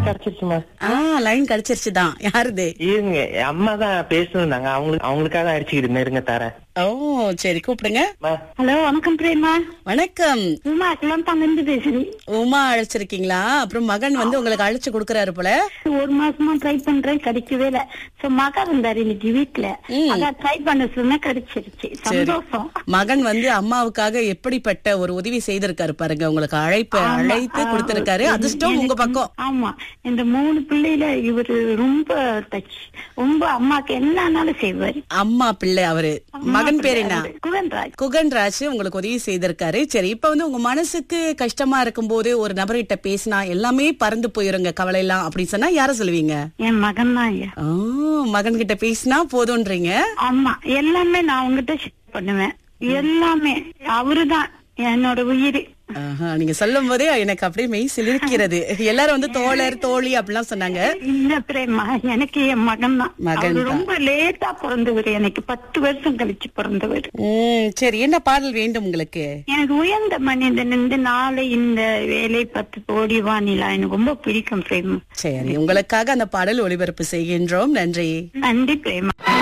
Line கிடைச்சிருச்சுமா ஆ line கிடைச்சிருச்சுதான் யாருது இருங்க என் அம்மா தான் பேசணும்னாங்க அவங்களுக்கு அவங்களுக்காக அடிச்சுக்கிட்டு நெருங்க தரேன் ஓ சரி கூப்பிடுங்க ஹலோ வணக்கம் பிரேமா வணக்கம் உமா கிளம்பாங்க இருந்து பேசுறேன் உமா அழைச்சிருக்கீங்களா அப்புறம் மகன் வந்து உங்களுக்கு அழைச்சு கொடுக்கறாரு போல ஒரு மாசமா ட்ரை பண்றேன் கிடைக்கவே இல்ல சோ மகன் இருந்தாரு இன்னைக்கு வீட்டுல அதான் ட்ரை பண்ண சொன்னா கிடைச்சிருச்சு சந்தோஷம் மகன் வந்து அம்மாவுக்காக எப்படிப்பட்ட ஒரு உதவி செய்திருக்காரு பாருங்க உங்களுக்கு அழைப்பு அழைத்து கொடுத்திருக்காரு அதிர்ஷ்டம் உங்க பக்கம் ஆமா இந்த மூணு பிள்ளையில இவரு ரொம்ப டச் ரொம்ப அம்மாக்கு என்னன்னாலும் செய்வாரு அம்மா பிள்ளை அவரு மகன் பேர் என்ன குகன்ராஜ் குகன்ராஜ் உங்களுக்கு உதவி செய்திருக்காரு சரி இப்ப வந்து உங்க மனசுக்கு கஷ்டமா இருக்கும்போது ஒரு நபர்கிட்ட பேசினா எல்லாமே பறந்து போயிருங்க கவலை எல்லாம் அப்படி சொன்னா யார சொல்லுவீங்க என் மகன் தான் ஐயா ஆ, மகன் கிட்ட பேசினா போதும்ன்றீங்க ஆமா எல்லாமே நான் உங்ககிட்ட ஷேர் பண்ணுவேன் எல்லாமே அவருதான் என்னோட உயிர் ஆஹா, நீங்க சொல்லும் போதே எனக்கு அப்படியே மெய் சிலிர்க்கிறது எல்லாரும் வந்து தோழர் தோழி அப்படிலாம் சொன்னாங்க இல்ல பிரேமா எனக்கு என் மகன் தான் மகன் அவரு தான். ரொம்ப லேட்டா பிறந்தவர் எனக்கு பத்து வருஷம் கழிச்சு பிறந்தவர் உம் சரி என்ன பாடல் வேண்டும் உங்களுக்கு எனக்கு உயர்ந்த மனிதன் இந்த நாளை இந்த வேலை பத்து கோடி வானிலா எனக்கு ரொம்ப பிடிக்கும் பிரேமா சரி உங்களுக்காக அந்த பாடல் ஒளிபரப்பு செய்கின்றோம் நன்றி நன்றி பிரேமா